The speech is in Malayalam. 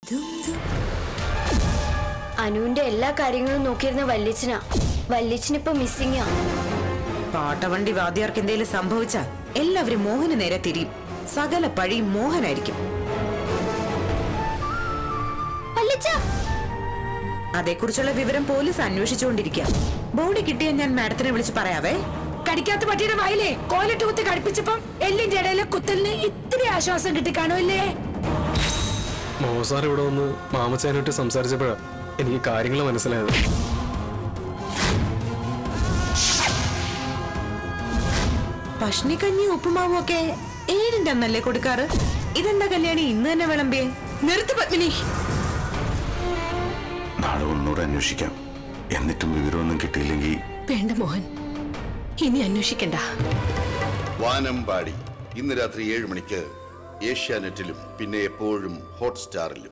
അനുവിന്റെ എല്ലാ കാര്യങ്ങളും നോക്കിയിരുന്ന വല്യച്ഛനാ വല്യച്ഛനിപ്പോ മിസ്സിങ്ങാ പാട്ടവണ്ടി വാദ്യാർക്ക് എന്തെങ്കിലും സംഭവിച്ചാൽ എല്ലാവരും മോഹന് നേരെ തിരിയും സകല പഴി മോഹനായിരിക്കും വല്യച്ഛ അതേക്കുറിച്ചുള്ള വിവരം പോലീസ് അന്വേഷിച്ചുകൊണ്ടിരിക്കുക ബോഡി കിട്ടിയാൽ ഞാൻ മാഡത്തിനെ വിളിച്ച് പറയാവേ കടിക്കാത്ത പട്ടിയുടെ വായിലേ കോലിട്ട് കുത്തി കടിപ്പിച്ചപ്പം എല്ലിന്റെ ഇടയിലെ കുത്തലിന് ഇത്തിരി ആശ്വാസം കിട്ടി കാണുമല്ലേ മോസാർ ഇവിടെ വന്ന് മാമച്ചാനായിട്ട് സംസാരിച്ചപ്പോഴാ എനിക്ക് കാര്യങ്ങൾ മനസ്സിലായത് ഭക്ഷണിക്കഞ്ഞി ഉപ്പുമാവും ഒക്കെ ഏഴിന്റെ അന്നല്ലേ കൊടുക്കാറ് ഇതെന്താ കല്യാണി ഇന്ന് തന്നെ വിളമ്പിയേ നിർത്ത് പത്മിനി നാളെ ഒന്നുകൂടെ അന്വേഷിക്കാം എന്നിട്ടും വിവരമൊന്നും കിട്ടിയില്ലെങ്കിൽ വേണ്ട മോഹൻ ഇനി അന്വേഷിക്കണ്ട വാനമ്പാടി ഇന്ന് രാത്രി ഏഴ് മണിക്ക് ഏഷ്യാനെറ്റിലും പിന്നെ എപ്പോഴും ഹോട്ട്സ്റ്റാറിലും